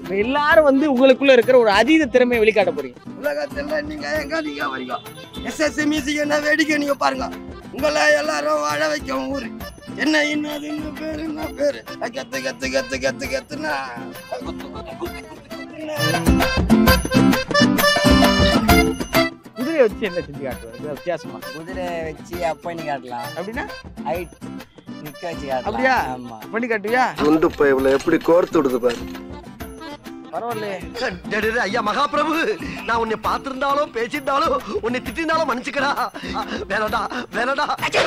இப்ப எல்லாரும் வந்து உங்களுக்குள்ள இருக்கிற ஒரு அதீத திறமையை வெளிக்காட்ட போறீங்க உலகத்துல நீங்க எங்க நீங்க வரீங்க எஸ்எஸ் மியூசிக் என்ன வேடிக்கை நீங்க பாருங்க உங்களை எல்லாரும் வாழ வைக்கும் ஊரு என்ன என்னது என்ன பேரு என்ன பேரு கத்து கத்து கத்து கத்து கத்துனா குத்து, குத்து, குத்து, குத்து, குத்துன்னா. குதிரையை வச்சு என்ன செஞ்சு காட்டுவாங்க இது வித்தியாசமா குதிரை வச்சு அப் பண்ணி காட்டலாம் அப்படின்னா ஹைட் நிக்க வச்சு காட்டலாம் அப்படியா? ஆமா பண்ணி காட்டுவியா குண்டு பைப்ல எப்படி கோர்த்து விடுது பாரு பரவாயில்லையே டேய், டேய், டேய், ஐயா மகாபிரபு நான் உன்னை பார்த்திருந்தாலும் பேசியிருந்தாலும் உன்னை திட்டிருந்தாலும் மன்னிச்சுக்கடா வேணடா வேணடா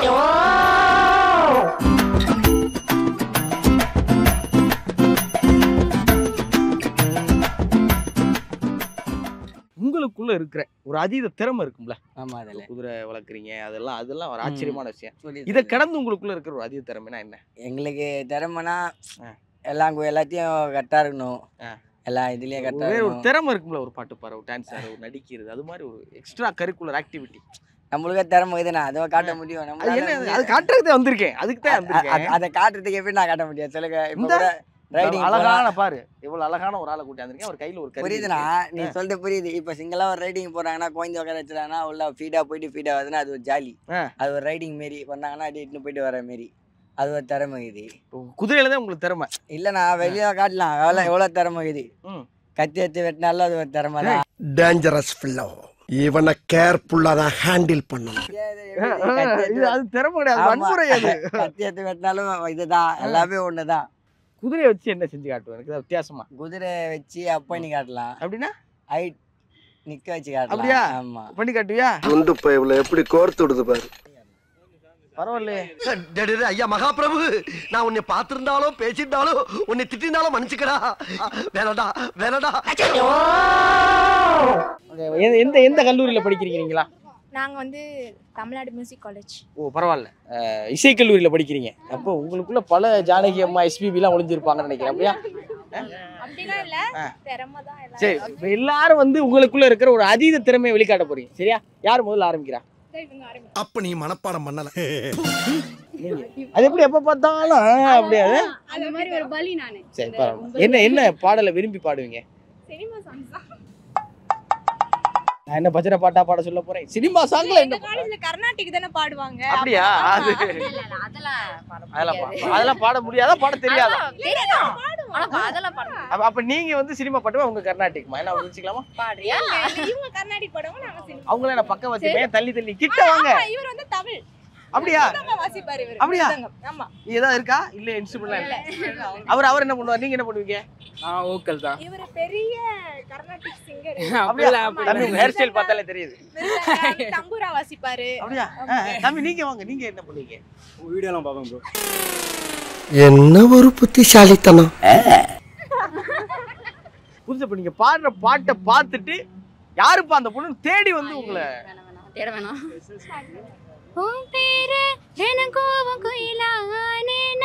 உங்களுக்குள்ள இருக்கிற ஒரு அதீத திறமை இருக்கும்ல ஆமா அதுல குதிரை வளர்க்குறீங்க அதெல்லாம் அதெல்லாம் ஒரு ஆச்சரியமான விஷயம் புரியுது. இதை கடந்து உங்களுக்குள்ள இருக்கிற ஒரு அதீத திறமைனா என்ன எங்களுக்கு திறமைனா ஆ. எல்லாம் கு- எல்லாத்தையும் கரெக்டா இருக்கணும் ஆ. எல்லா இதுலயும் கரெக்டா வேற ஒரு இருக்கணும் திறமை இருக்கும்ல ஒரு பாட்டு பாரு ஒரு டான்ஸ் ஆடு ஒரு நடிக்கிறது அது மாதிரி ஒரு எக்ஸ்ட்ரா கரிக்குலர் ஆக்டிவிட்டி நம்மளுக்கே திறமை இதுனா அதை காட்ட முடியும் அது நம்மளால என்ன வந்து- அது காட்டுறதுக்கு தான் வந்திருக்கேன் அதுக்கு தான் அ- அ- வந்திருக்கேன் அதை காட்டுறதுக்கு எப்படி நான் காட்ட முடியும் சொல்லுங்க இப்ப இந்த கூட ரைடிங் அழகான பாரு எவ்வளவு அழகான ஒரு ஆளை கூட்டி வந்திருக்கேன் ஒரு கையில ஒரு கருவி புரியுதுண்ணா இருக்கு. நீ சொல்றது புரியுது இப்ப சிங்கிளா ஒரு ரைடிங் போறாங்கன்னா குழந்தை உட்கார வச்சுட்டாங்கன்னா உள்ள ஃபீடா போயிட்டு ஃபீடா வருதுன்னா அது ஒரு ஜாலி ஆ. அது ஒரு ரைடிங் மாரி பண்ணாங்கன்னா அப்படியே இட்டுன்னு போயிட்டு வர மாரி அது ஒரு திறமை இது குதிரையில தான் உங்களுக்கு திறமை இல்லண்ணா வெளியே காட்டலாம் எவ்வளோ எவ்வளோ திறமை இது ம். கத்தி எடுத்து வெட்டினாலும் அது ஒரு திறமை தான் டேஞ்சரஸ் ஃபில்லோ இவனை கேர்ஃபுல்லா தான் ஹேண்டில் பண்ணணும் கத்தி இது அது திறமை கிடையாது ஆமா. வன்முறை அது கத்தி எடுத்து வெட்டினாலும் இதுதான் எல்லாமே ஒண்ணுதான் குதிரையை வச்சு என்ன செஞ்சு காட்டுவேன் எனக்கு அது வித்தியாசமா குதிரை வச்சு அப் பண்ணி காட்டலாம் அப்படின்னா ஹைட் நிக்க வச்சு அப்படியா? காட்டலாம் ஆமா பண்ணி காட்டுவியா குண்டு பைப்ல எப்படி கோர்த்து விடுது பாரு பரவாயில்லையே டேய், டேய், டேய், ஐயா மகாபிரபு நான் உன்னை பார்த்திருந்தாலும் பேசியிருந்தாலும் உன்னை திட்டிருந்தாலும் மன்னிச்சுக்கடா வேணடா வேணடா Okay, எந்த- எந்த எந்த கல்லூரியில படிக்கிறீங்க நீங்களா நாங்கள் வந்து தமிழ்நாடு மியூசிக் காலேஜ் ஓ பரவாயில்ல அஹ், இசைக்கல்லூரியில படிக்கிறீங்க அப்போ உங்களுக்குள்ள பல ஜானகி அம்மா எஸ்பிபி எல்லாம் ஒளிஞ்சிருப்பாங்கன்னு நினைக்கிறேன் அப்படியா அப்படிலாம் இல்லை ஆ. திறமை தான் சரி இப்ப எல்லாரும் வந்து உங்களுக்குள்ள இருக்கிற ஒரு அதீத திறமையை வெளிக்காட்ட போறீங்க சரியா யார் முதல்ல ஆரம்பிக்கிறா இவங்க ஆரம்பி அப்ப நீ மனப்பாடம் பண்ணல நீங்க அது எப்படி எப்ப பார்த்தாலும் ஆ, அப்படியா அது? அந்த மாதிரி ஒரு பலி நான் சரி பரவாயில்ல என்ன என்ன பாடலை விரும்பி பாடுவீங்க சினிமா சாங்ஸ் தான் நான் என்ன பஜனை பாட்டா பாட சொல்ல போறேன் சினிமா சாங்ல என்ன எங்க காலேஜ்ல கர்நாடிக் தானே பாடுவாங்க அப்படியா அது அதெல்லாம் பா- அதெல்லாம் பாட முடியாதா பாட தெரியாதா அப்ப அப்ப நீங்க வந்து சினிமா பாட்டுமா உங்க கர்நாடிக்மா என்ன வச்சுக்கலாமா இவங்க- இவங்க கர்நாடிக் பாடுவாங்க நாங்க சினிமா அவங்கள என்ன பக்கம் வச்சுமே தள்ளி தள்ளி கிட்ட வாங்க ஆமா, இவர் வந்து தமிழ் அப்படியா மிருதங்கம் வாசிப்பாரு இவர் அப்படியா? மிருதங்கம். ஆமா ஏதாவது இருக்கா இல்ல இன்ஸ்ட்ருமெண்ட்லாம் இல்ல அவர் அவர் என்ன பண்ணுவார் நீங்க என்ன பண்ணுவீங்க நான் ஓக்கல் தான் இவர் பெரிய கர்நாடிக் சிங்கர் அப்படியா தம்பி உங்க ஹேர் ஸ்டைல் பார்த்தாலே தெரியுது தம்பூரா வாசிப்பாரு அப்படியா ஆ, தம்பி நீங்க வாங்க நீங்க என்ன பண்ணுவீங்க வீடியோலாம் பார்ப்பேன் ப்ரோ என்ன ஒரு புத்திசாலித்தனம் புதுசு இப்ப நீங்க பாடுற பாட்டை பார்த்துட்டு யாருப்பா அந்த பொண்ணு தேடி வந்து உங்களை தேட வேணாம் உன் பேரு எனக்கோவம் குயிலானேனா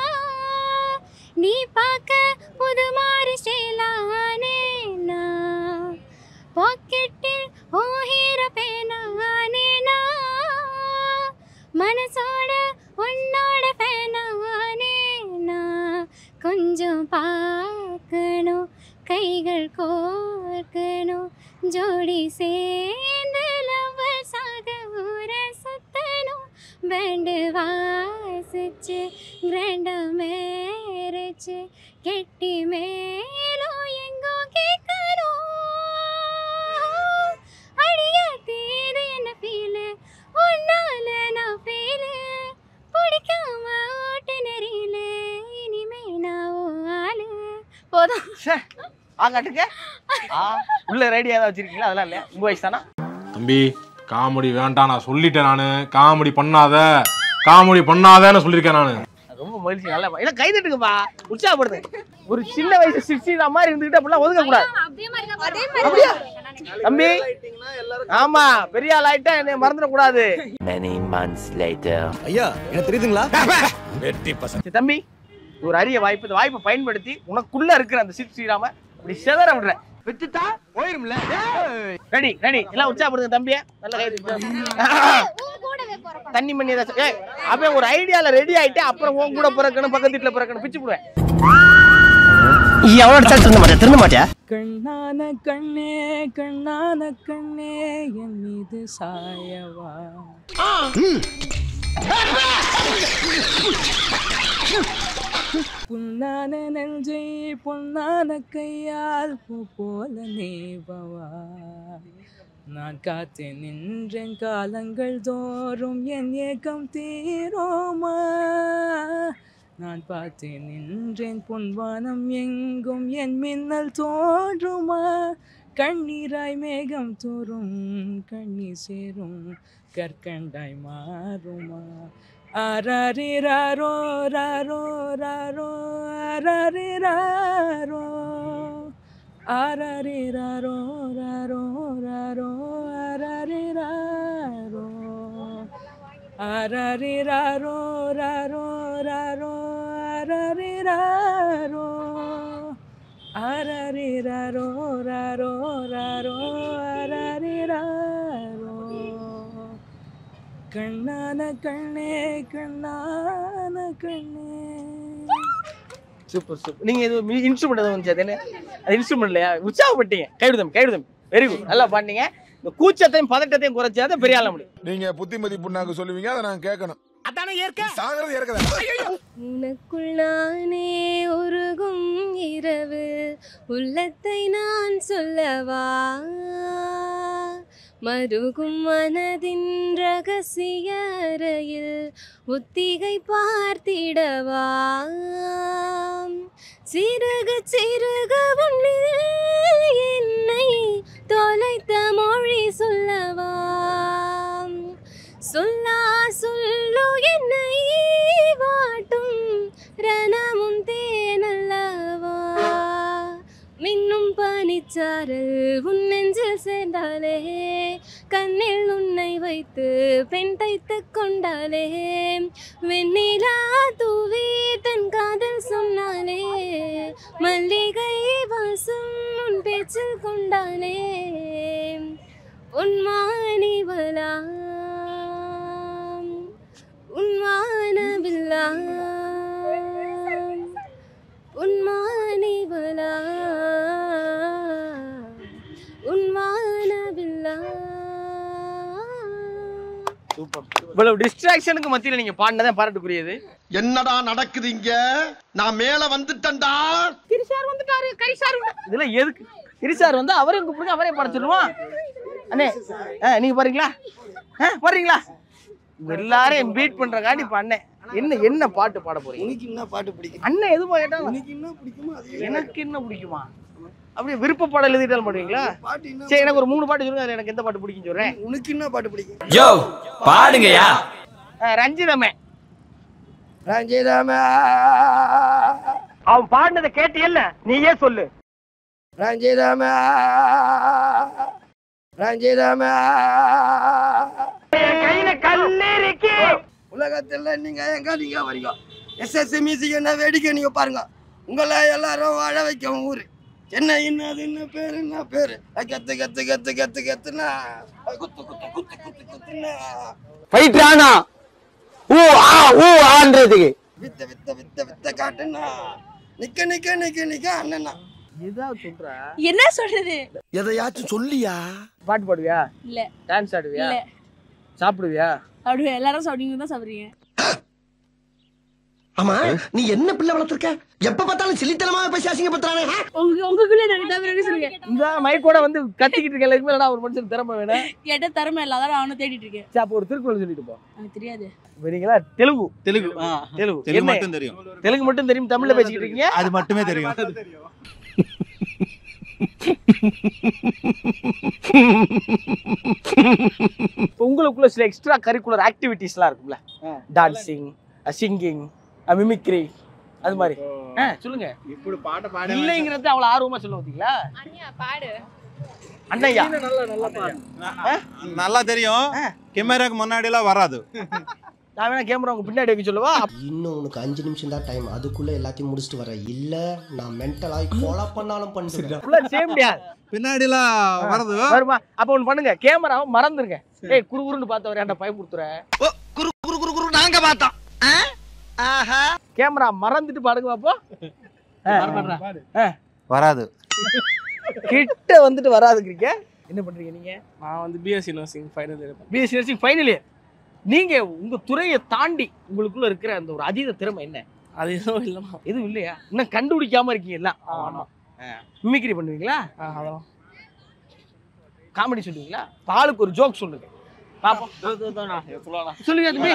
நீ பார்க்க புது மாதிரி ஸ்டைலானேனா பாக்கெட்டில் ஓ ஹீரோ பேனானேனா மனசோட உன்னோட பேனானேனா கொஞ்சம் பார்க்கணும் கைகள் கோர்க்கணும் ஜோடி சேர்ந்து லவ்வர்ஸாக ஊரை சுத்தணும் பேண்டு வாசிச்சு கிராண்டா மேரிச்சு கெட்டி மேலும் எங்கோ கேட்கணும் அடியா தேது என்ன ஃபீலு உன்னால நான் ஃபீலு பிடிக்காம ஓட்டு நெறியில இனிமே நான் உன் ஆளு போதும் ஆங்காட்டுங்க ஆ உள்ள ரெடியா ஏதாவது வச்சிருக்கீங்களா அதெல்லாம் இல்லையா உங்க வயசு தானா தம்பி காமெடி வேண்டாம் நான் சொல்லிட்டேன் நானு காமெடி பண்ணாத காமெடி பண்ணாதேன்னு சொல்லியிருக்கேன் நானு ரொம்ப மகிழ்ச்சி நல்லா இல்ல கை தட்டுங்கப்பா உற்சாகப்படுது ஒரு சின்ன வயசு சிக்ஸ்டீன் மாதிரி இருந்துகிட்டு அப்படிலாம் ஒதுக்க கூடாது அப்படியே மாதிரி தான் அதே அப்படியா தம்பி ஆமா பெரிய ஆள் ஆயிட்டா என்னை மறந்துட கூடாது ஐயா எனக்கு தெரியுதுங்களா சரி, தம்பி இது ஒரு அரிய வாய்ப்பு இந்த வாய்ப்பை பயன்படுத்தி உனக்குள்ள இருக்கிற அந்த சிப் ஸ்ரீராம இப்படி செதற விடுற விட்டுட்டா போயிரும்ல ரெடி ரெடி எல்லாம் உற்சாகப்படுங்க தம்பிய நல்ல கை தட்டு. தண்ணி மண்ணி ஏதாச்சும் ஏய் அவன் ஒரு ஐடியால ரெடி ஆயிட்டு அப்புறம் உன் கூட பிறக்கணும் பக்கத்து வீட்டுல பிறக்கணும் பிச்சு போடுவேன் எவ்வளவு அடிச்சாலும் திருந்த மாட்டேன் திருந்த மாட்டியா கண்ணான கண்ணே கண்ணான கண்ணே என் மீது சாயவா புண்ணான நெஞ்சை பொன்னான கையால் பூ போல நேபவா நான் காத்து நின்றேன் காலங்கள் தோறும் என் ஏக்கம் தீரோமா நான் பார்த்து நின்றேன் பொன்வானம் எங்கும் என் மின்னல் தோன்றுமா கண்ணீராய் மேகம் தோறும் கண்ணீர் சேரும் கற்கண்டாய் மாறுமா ஆராரிராரோ ராரோ ராரோ ஆராரிராரோ ஆராரிராரோ ராரோ ராரோ ஆராரிராரோ ஆராரிராரோ ராரோ ராரோ ஆராரிராரோ ஆராரிராரோ ராரோ ராரோ ஆராரிராரோ கண்ணான கண்ணே கண்ணான கண்ணே சூப்பர் சூப்பர் நீங்க இது இன்ஸ்ட்ருமெண்ட் எதுவும் வந்துச்சு அது என்ன அது இன்ஸ்ட்ருமெண்ட் இல்லையா உற்சாகப்பட்டீங்க கைவிடுதம் கைவிடுதம் வெரி குட் நல்லா பண்ணீங்க இந்த கூச்சத்தையும் பதட்டத்தையும் குறைச்சாத பெரிய ஆள முடியும் நீங்க புத்திமதி புண்ணாக்கு சொல்லுவீங்க அதை நான் கேட்கணும் அதானே ஏற்க சாகிறது ஏற்கதான் உனக்குள் நானே உருகும் இரவு உள்ளத்தை நான் சொல்லவா மருகும் மனதின் ரகசிய அறையில் ஒத்திகை பார்த்திடவா சிறுக சிறுக உன்னில் என்னை தொலைத்த மொழி சொல்லவா சொல்லா சொல்லு என்னை வாட்டும் ரணமும் தேனல்லவா மின்னும் பனிச்சாரல் உன் நெஞ்சில் சேர்ந்தாலே கண்ணில் உன்னை வைத்து பெண் தைத்து கொண்டாலே வெண்ணிலா தூவி தன் காதல் சொன்னாலே மல்லிகை வாசம் உன் பேச்சில் கொண்டாலே உன்மானிவலா உன்மானவில்லா உன்மானிவலா உன்மானவில்லா சூப்பர் இவ்வளவு டிஸ்ட்ராக்ஷனுக்கு மத்தியில நீங்க பாடினதான் பாராட்டுக்குரியது என்னடா நடக்குது இங்க நான் மேல வந்துட்டேன்டா கிரிசார் வந்துட்டாரு கைசார் இதெல்லாம் எதுக்கு கிரிசார் வந்து அவரையும் கூப்பிடுங்க அவரே படைச்சிடுவான் அண்ணே ஆ, நீங்க பாருங்களா ஆ, பாருங்களா உங்க எல்லாரையும் பீட் பண்றக்காண்டி இப்ப அண்ணன் என்ன என்ன பாட்டு பாட போறீங்க உனக்கு என்ன பாட்டு பிடிக்கும் அண்ணன் எதுவும் கேட்டாலும் உனக்கு என்ன பிடிக்குமோ அது எனக்கு என்ன பிடிக்குமா அப்படியே விருப்ப பாடல் எழுதிட்டாலும் பண்ணுவீங்களா பாட்டு என்ன சரி எனக்கு ஒரு மூணு பாட்டு சொல்லுங்க அதுல எனக்கு எந்த பாட்டு பிடிக்கும் சொல்றேன் உனக்கு என்ன பாட்டு பிடிக்கும் யோ பாடுங்கயா ஆ, ரஞ்சிதமே ரஞ்சிதமே அவன் பாடினதை கேட்டியல்ல நீயே சொல்லு ரஞ்சிதமே ரஞ்சிதமே கையில கல்லறிக்கி உலகத்துல நீங்க எங்க நீங்க வரீங்க எஸ்எஸ்சி மியூசிக் என்ன வேடிக்கை நீங்க பாருங்க உங்களை எல்லாரும் வாழ வைக்க ஊரு என்ன என்னது என்ன பேரு என்ன பேரு அது கத்து கத்து கத்து கத்து கத்துனா அது குத்து குத்து குத்து குத்து குத்துனா ஃபைட்ரானா ஊ ஆ ஊ ஆன்றதுக்கு வித்த வித்த வித்த வித்த காட்டுனா நிக்க நிக்க நிக்க நிக்க அண்ணனா ஏதாவது சொல்றா என்ன சொல்றது எதையாச்சும் சொல்லியா பாட்டு பாடுவியா இல்ல. டான்ஸ் ஆடுவியா இல்ல. சாப்பிடுவியா அப்படி எல்லாரும் சாப்பிடுவீங்க தான் சாப்பிடுறீங்க ஆமா நீ என்ன பிள்ளை வளர்த்துருக்க எப்ப பார்த்தாலும் சிலித்தனமா பேசி அசிங்கப்படுத்துறானே ஆ? உங்க உங்களுக்குள்ள எனக்கு தவிர சொல்லுங்க இந்த மைக்கோட வந்து கத்திக்கிட்டு இருக்க எல்லாருக்குமே இல்லடா ஒரு மனுஷன் திறமை வேணும் கேட்ட திறமை இல்லாத அவனும் தேடிட்டு இருக்கேன் சரி அப்போ ஒரு திருக்குறள் சொல்லிட்டு போ எனக்கு தெரியாது வரீங்களா தெலுங்கு தெலுங்கு தெலுங்கு தெலுங்கு என்ன? மட்டும் தெரியும் தெலுங்கு மட்டும் தெரியும் தமிழ்ல பேசிக்கிட்டு இருக்கீங்க அது மட்டுமே தெரியும் இப்போ உங்களுக்குள்ள சில எக்ஸ்ட்ரா கரிக்குலர் ஆக்டிவிட்டீஸ்லாம் இருக்கும்ல டான்சிங் சிங்கிங் மிமிக்ரி அது மாதிரி ஆ, சொல்லுங்க ఇప్పుడు పాట పాడే இல்லைங்கிறது அவ்வளவு ஆர்வமா சொல்ல பார்த்தீங்களா அண்ணியா பாடு அண்ணையா நல்லா தெரியும் கேமராக்கு முன்னாடி எல்லாம் வராது நான் வேணா கேமரா உங்க பின்னாடி வைக்க சொல்லவா இன்னும் உனக்கு அஞ்சு நிமிஷம் தான் டைம் அதுக்குள்ள எல்லாத்தையும் முடிச்சுட்டு வர இல்ல நான் மென்டலாகி கொலை பண்ணாலும் பண்ணிடுறேன் ஃபுல்லா செய்ய முடியாது பின்னாடி எல்லாம் வருது வருமா அப்ப ஒண்ணு பண்ணுங்க கேமராவை மறந்துருங்க ஏய் குறு குறுன்னு பார்த்தவர் ஏன்டா பயமுறுத்துற குரு குரு குரு குரு நாங்க பார்த்தோம் ஆ? ஆஹா கேமரா மறந்துட்டு பாடுங்க பாப்போம் வராது கிட்ட வந்துட்டு வராதுங்கிறீங்க என்ன பண்றீங்க நீங்க நான் வந்து BSc nursing final year BSc nursing final year நீங்க உங்க துறையை தாண்டி உங்களுக்குள்ள இருக்கிற அந்த ஒரு அதீத திறமை என்ன அது எதுவும் இல்லைண்ணா எதுவும் இல்லையா இன்னும் கண்டுபிடிக்காம இருக்கீங்க எல்லாம் ஆமாம் மிமிக்ரி பண்ணுவீங்களா அதெல்லாம் காமெடி சொல்லுவீங்களா பாலுக்கு ஒரு ஜோக் சொல்லுங்க பாப்போம் சொல்லுங்க தம்பி.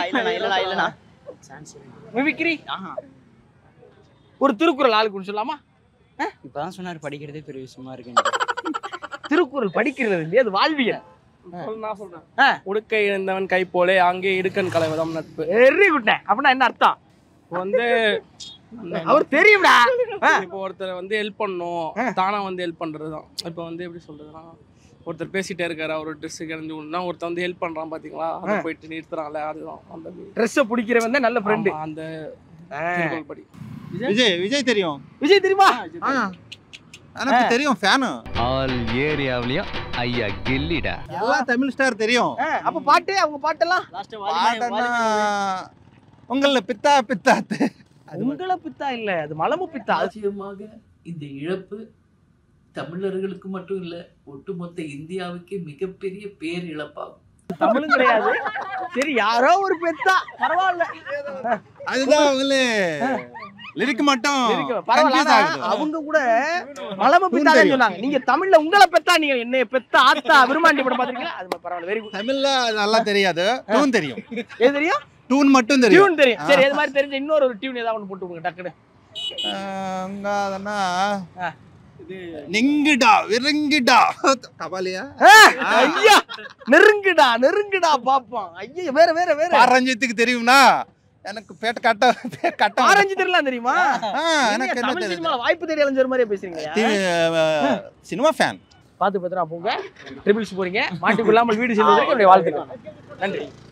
மிமிக்ரி ஒரு திருக்குறள் ஆளுக்கு ஒன்று சொல்லாமா இப்பதான் சொன்னார் படிக்கிறதே பெரிய விஷயமா இருக்கு திருக்குறள் படிக்கிறது இல்லையா அது வாழ்வியல் நான் சொல்றேன் உடுக்கை இழந்தவன் கை போலே அங்கே இடுக்கன் கலைவதம் நட்பு வெரி குட் அப்படின்னா என்ன அர்த்தம் இப்போ வந்து அவர் தெரியும்டா இப்போ ஒருத்தர் வந்து ஹெல்ப் பண்ணணும் தானா வந்து ஹெல்ப் பண்றதுதான் இப்போ வந்து எப்படி சொல்றதுன்னா ஒருத்தர் பேசிட்டே இருக்காரு அவர் ட்ரெஸ் கிடந்து விடனா ஒருத்தர் வந்து ஹெல்ப் பண்றான் பாத்தீங்களா அதை போயிட்டு நிறுத்துறான்ல அதுதான் அந்த ட்ரெஸ்ஸை பிடிக்கிறவன் தான் நல்ல ஃப்ரெண்டு ஆமா, அந்த திருக்குறள் படி விஜய் விஜய் தெரியும் விஜய் தெரியுமா எனக்கு தெரியும் ஃபேனு ஆல் ஏரியாவிலயும் ஐயா கில்லிடா எல்லா தமிழ் ஸ்டார் தெரியும் அப்ப பாட்டு அவங்க பாட்டெல்லாம் பாட்டன்னா உங்கள பித்தா பித்தாத்து உங்கள பித்தா இல்ல அது மலமு பித்தா நிச்சயமாக இந்த இழப்பு தமிழர்களுக்கு மட்டும் இல்ல ஒட்டுமொத்த இந்தியாவுக்கே மிகப்பெரிய பேர் இழப்பாகும் தமிழும் கிடையாது சரி யாரோ ஒரு பெத்தா பரவாயில்ல அதுதான் அவங்களே லிரிக் மட்டும் இருக்கு, பரவாயில்ல confuse ஆனா, ஆகுது. அவங்க கூட மலம பித்தா தெரியும். சொன்னாங்க நீங்க தமிழ்ல உங்களை பெத்தா நீங்க என்னைய பெத்தா ஆத்தா விரும்மாண்டி படம் பாத்திருக்கீங்களா அது பரவாயில்ல வெரி குட் தமிழ்ல அது நல்லா தெரியாது டூன் தெரியும் எது தெரியும் டூன் மட்டும் தெரியும் டியூன் தெரியும் சரி இது மாதிரி தெரிஞ்ச இன்னொரு ஒரு டியூன் ஏதாவது ஒன்று போட்டு விடுங்க டக்குனு அங்க அதனா நிங்குடா விருங்கிடா கபாலியா ஐயா நெருங்குடா நெருங்குடா பாப்போம் ஐயா வேற வேற வேற பாரஞ்சித்துக்கு தெரியும்னா எனக்கு பேட்ட கட்ட பே- கட்ட ஆரஞ்சு தெரியலாம் தெரியுமா ஆ, எனக்கு என்ன தமிழ் தெரியுது? சினிமால வாய்ப்பு தேடி அலைஞ்ச மாதிரியே பேசுறீங்க சினிமா ஃபேன் பார்த்து பத்திரம் போங்க ட்ரிபிள்ஸ் போறீங்க மாட்டுக்கு இல்லாமல் வீடு செல்வதற்கு என்னுடைய வாழ்த்துக்கள் நன்றி